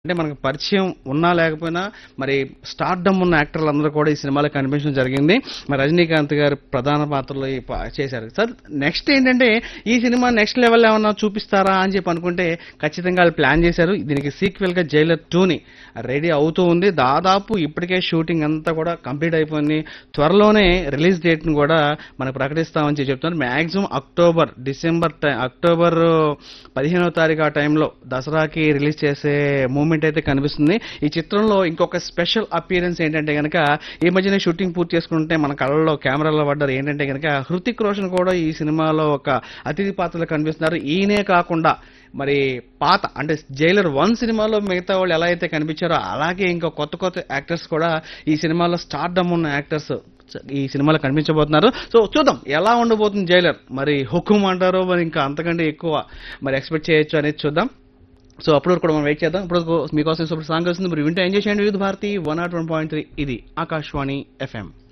అంటే మనకు పరిచయం ఉన్నా లేకపోయినా మరి స్టార్డమ్ ఉన్న యాక్టర్లు అందరూ కూడా ఈ సినిమాలో కనిపించడం జరిగింది మరి రజనీకాంత్ గారు ప్రధాన పాత్రలో ఈ ప- చేశారు సార్ నెక్స్ట్ ఏంటంటే ఈ సినిమా నెక్స్ట్ లెవెల్ ఏమన్నా చూపిస్తారా అని చెప్పి అనుకుంటే ఖచ్చితంగా వాళ్ళు ప్లాన్ చేశారు దీనికి సీక్వెల్ గా జైలర్ టూని రెడీ అవుతూ ఉంది దాదాపు ఇప్పటికే షూటింగ్ అంతా కూడా కంప్లీట్ అయిపోయింది త్వరలోనే రిలీజ్ డేట్ ని కూడా మనకు ప్రకటిస్తామని చెప్పి చెప్తున్నారు మాక్సిమం అక్టోబర్ డిసెంబర్ టై- అక్టోబర్ పదిహేనవ తారీఖు ఆ టైంలో దసరాకి రిలీజ్ చేసే మూమెంట్ అయితే కనిపిస్తుంది ఈ చిత్రంలో ఇంకొక స్పెషల్ అపియరెన్స్ ఏంటంటే గనక ఈ మధ్యనే షూటింగ్ పూర్తి చేసుకుంటే మన కళ్ళలో కెమెరాలో పడ్డారు ఏంటంటే గనక హృతిక్ రోషన్ కూడా ఈ సినిమాలో ఒక అతిథి పాత్రలో కనిపిస్తున్నారు ఈయనే కాకుండా మరి పాత అంటే జైలర్ వన్ సినిమాలో మిగతా వాళ్ళు ఎలా అయితే కనిపించారో అలాగే ఇంకా కొత్త కొత్త యాక్టర్స్ కూడా ఈ సినిమాలో స్టార్డమ్ ఉన్న యాక్టర్స్ ఈ సినిమాలో కనిపించబోతున్నారు సో చూద్దాం ఎలా ఉండబోతుంది జైలర్ మరి హుకుం అంటారో మరి ఇంకా అంతకంటే ఎక్కువ మరి ఎక్స్పెక్ట్ చేయొచ్చు అనేది చూద్దాం సో అప్పుడు కూడా మనం వెయిట్ చేద్దాం ఇప్పుడు మీకోసం సూపర్ సాంగ్ వస్తుంది మీరు వింటే ఎంజాయ్ చేయండి Vividh Bharati one nought one point three ఇది ఆకాశవాణి ఎఫ్ఎం